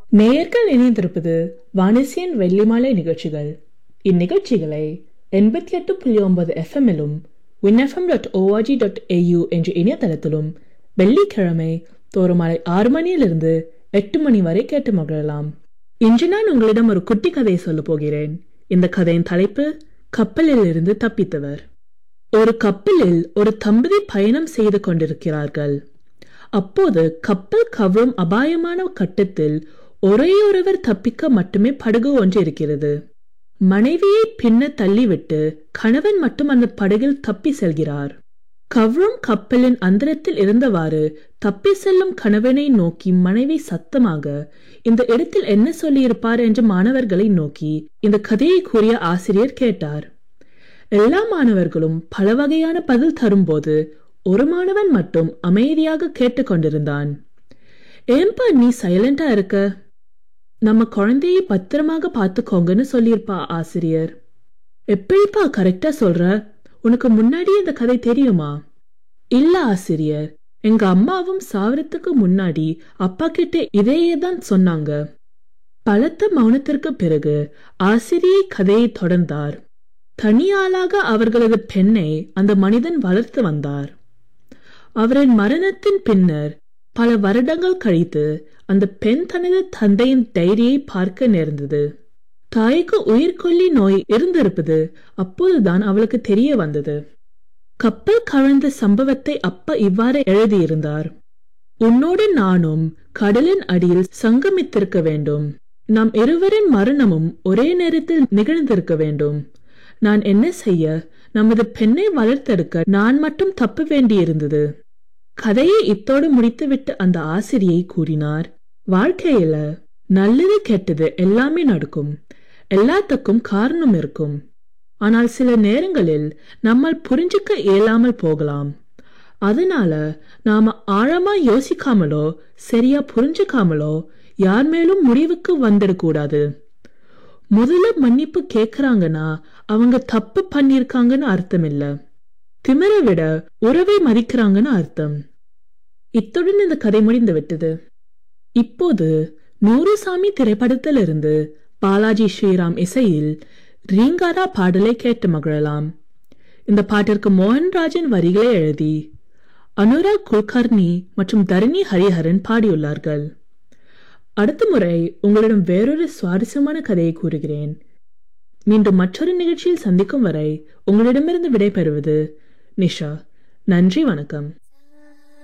நேயர்கள் இணைந்திருப்பது வானிசியன் வெள்ளிமாலை நிகழ்ச்சிகள் இந்நிகழ்ச்சிகளை எண்பத்தி எட்டு புள்ளி ஒன்பது எஃப்எம்மிலும் WinFM dot org dot au என்ற இணையதளத்திலும் வெள்ளிக்கிழமை தோறும் மாலை ஆறு மணியிலிருந்து எட்டு மணி வரை கேட்டு மகிழலாம் இன்று நான் உங்களிடம் ஒரு குட்டி கதையை சொல்லப் போகிறேன் இந்த கதையின் தலைப்பு கப்பலில் இருந்து தப்பித்தவர் ஒரு கப்பலில் ஒரு தம்பதி பயணம் செய்து கொண்டிருக்கிறார்கள் அப்போது கப்பல் கவரும் அபாயமான கட்டத்தில் ஒரேயொருவர் தப்பிக்க மட்டுமே படகு ஒன்று இருக்கிறது மனைவியை பின்ன தள்ளிவிட்டு கணவன் மட்டும் அந்த படகில் தப்பி செல்கிறார் கவரும் கப்பலின் அந்தரத்தில் இருந்தவாறு தப்பி செல்லும் கணவனை நோக்கி மனைவி சத்தமாக இந்த இடத்தில் என்ன சொல்லியிருப்பார் என்று மாணவர்களை நோக்கி இந்த கதையை கூறிய ஆசிரியர் கேட்டார் எல்லா மாணவர்களும் பல வகையான பதில் தரும்போது ஒரு மாணவன் மட்டும் அமைதியாக கேட்டுக்கொண்டிருந்தான் ஏன்பா நீ சைலண்டா இருக்க நம்ம குழந்தையை பத்திரமாக பார்த்துக்கோங்கன்னு சொல்லியிருப்பா ஆசிரியர் எப்படிப்பா கரெக்டா சொல்ற உனக்கு முன்னாடி இந்த கதை தெரியுமா இல்ல ஆசிரியர் எங்க அம்மாவும் சாவரத்துக்கு முன்னாடி அப்பா கிட்ட இதையே தான் சொன்னாங்க பலத்த மௌனத்திற்கு பிறகு ஆசிரியை கதையை தொடர்ந்தார் தனியாளாக அவர்களது பெண்ணை அந்த மனிதன் வளர்த்து வந்தார் அவரின் மரணத்தின் பின்னர் பல வருடங்கள் கழித்து அந்த பெண் தனது தந்தையின் டைரியை பார்க்க நேர்ந்தது தாய்க்கு உயிர்கொல்லி நோய் இருந்திருப்பது அப்போதுதான் அவளுக்கு தெரிய வந்தது கப்பல் கவிழ்ந்த சம்பவத்தை அப்பா இவ்வாறு எழுதியிருந்தார் உன்னோடு நானும் கடலின் அடியில் சங்கமித்திருக்க வேண்டும் நம் இருவரின் மரணமும் ஒரே நேரத்தில் நிகழ்ந்திருக்க வேண்டும் நான் என்ன செய்ய நமது பெண்ணை வளர்த்தெடுக்க நான் மட்டும் தப்ப வேண்டியிருந்தது கதையை இத்தோடு முடித்துவிட்டு அந்த ஆசிரியை கூறினார் வாழ்க்கையில நல்லது கெட்டது எல்லாமே நடக்கும் எல்லாத்துக்கும் காரணம் இருக்கும் ஆனால் சில நேரங்களில் நம்மால் புரிஞ்சுக்க இயலாமல் போகலாம் அதனால நாம ஆழமா யோசிக்காமலோ சரியா புரிஞ்சுக்காமலோ யார் மேலும் முடிவுக்கு வந்துடக்கூடாது முதல்ல மன்னிப்பு கேக்குறாங்கன்னா அவங்க தப்பு பண்ணிருக்காங்கன்னு அர்த்தம் இல்ல திமிர விட உறவை மதிக்கிறாங்கன்னு அர்த்தம் இத்துடன் இந்த கதை முடிந்து விட்டது இப்போது நூறுசாமி திரைப்படத்திலிருந்து பாலாஜி ஸ்ரீராம் இசையில் ரீங்காரா பாடலை கேட்டு மகிழலாம் இந்த பாட்டிற்கு மோகன்ராஜன் வரிகளை எழுதி அனுராக் குல்கர்னி மற்றும் தரணி ஹரிஹரன் பாடியுள்ளார்கள் அடுத்த முறை உங்களிடம் வேறொரு சுவாரஸ்யமான கதையை கூறுகிறேன் மீண்டும் மற்றொரு நிகழ்ச்சியில் சந்திக்கும் வரை உங்களிடமிருந்து விடைபெறுவது நிஷா நன்றி வணக்கம்